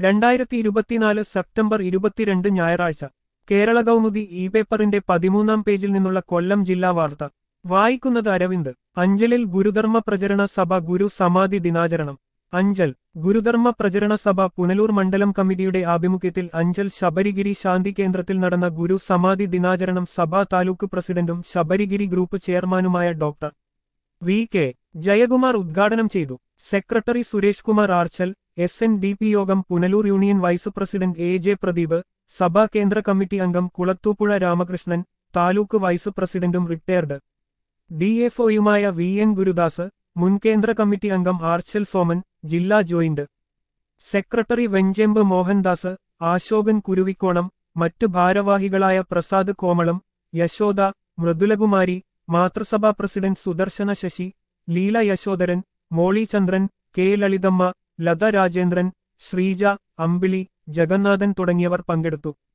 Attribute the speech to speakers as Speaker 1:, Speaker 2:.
Speaker 1: രണ്ടായിരത്തി ഇരുപത്തിനാല് സെപ്റ്റംബർ ഇരുപത്തിരണ്ട് ഞായറാഴ്ച കേരള കൗമുദി ഇ പേപ്പറിന്റെ പതിമൂന്നാം പേജിൽ നിന്നുള്ള കൊല്ലം ജില്ലാ വാർത്ത വായിക്കുന്നത് അരവിന്ദ് അഞ്ചലിൽ ഗുരുധർമ്മ പ്രചരണ സഭ ഗുരു സമാധി ദിനാചരണം അഞ്ചൽ ഗുരുധർമ്മ പ്രചരണ സഭ പുനലൂർ മണ്ഡലം കമ്മിറ്റിയുടെ ആഭിമുഖ്യത്തിൽ അഞ്ചൽ ശബരിഗിരി ശാന്തി കേന്ദ്രത്തിൽ നടന്ന ഗുരു സമാധി ദിനാചരണം സഭാ താലൂക്ക് പ്രസിഡന്റും ശബരിഗിരി ഗ്രൂപ്പ് ചെയർമാനുമായ ഡോക്ടർ വി കെ ജയകുമാർ ഉദ്ഘാടനം ചെയ്തു secretary Suresh Kumar Archal S N D P യോഗം Punalur union vice president A J Pradeep സഭാ കേന്ദ്ര കമ്മിറ്റി അംഗം കുളത്തൂപ്പുഴ രാമകൃഷ്ണൻ താലൂക്ക് വൈസ് പ്രസിഡന്റും റിട്ടയർഡ് ഡിഎഫ്ഒയുമായ വി എൻ ഗുരുദാസ് മുൻ കേന്ദ്ര കമ്മിറ്റി അംഗം ആർച്ചൽ സോമൻ ജില്ലാ ജോയിന്റ് സെക്രട്ടറി വെഞ്ചേമ്പ് മോഹൻദാസ് ആശോകൻ കുരുവിക്കോണം മറ്റു ഭാരവാഹികളായ പ്രസാദ് കോമളം യശോദ മൃദുലകുമാരി മാതൃസഭാ പ്രസിഡന്റ് സുദർശന ശശി ലീല യശോധരൻ മോളി ചന്ദ്രൻ കെ ലളിതമ്മ ലത രാജേന്ദ്രൻ ശ്രീജ അമ്പിളി ജഗന്നാഥൻ തുടങ്ങിയവർ പങ്കെടുത്തു